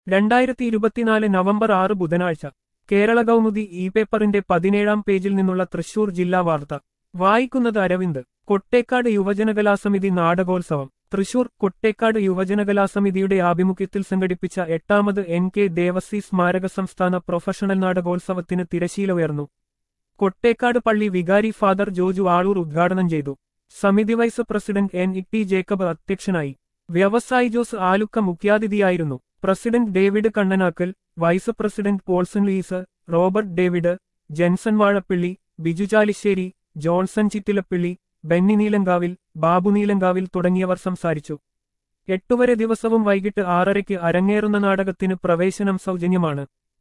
രണ്ടായിരത്തി ഇരുപത്തിനാല് നവംബർ ആറ് ബുധനാഴ്ച കേരള കൗമുദി ഇ പേപ്പറിന്റെ പതിനേഴാം പേജിൽ നിന്നുള്ള തൃശൂർ ജില്ലാ വാർത്ത വായിക്കുന്നത് അരവിന്ദ് കൊട്ടേക്കാട് യുവജനകലാസമിതി നാടകോത്സവം തൃശൂർ കൊട്ടേക്കാട് യുവജനകലാസമിതിയുടെ ആഭിമുഖ്യത്തിൽ സംഘടിപ്പിച്ച എട്ടാമത് എൻ കെ ദേവസി സ്മാരക സംസ്ഥാന പ്രൊഫഷണൽ നാടകോത്സവത്തിന് തിരശീല ഉയർന്നു കൊട്ടേക്കാട് പള്ളി വികാരി ഫാദർ ജോജു ആളൂർ ഉദ്ഘാടനം ചെയ്തു സമിതി vice president N E T Jacob അധ്യക്ഷനായി വ്യവസായി ജോസ് ആലുക്ക മുഖ്യാതിഥിയായിരുന്നു president David Kannanakkal vice president Paulson Lees Robert David Jenson Vazhappilly Biju Chalissery Johnson Chittilappilly Benny Neelankavil Babu Neelankavil തുടങ്ങിയവർ സംസാരിച്ചു എട്ടുവരെ ദിവസവും വൈകിട്ട് ആറരയ്ക്ക് അരങ്ങേറുന്ന നാടകത്തിന് പ്രവേശനം സൗജന്യമാണ്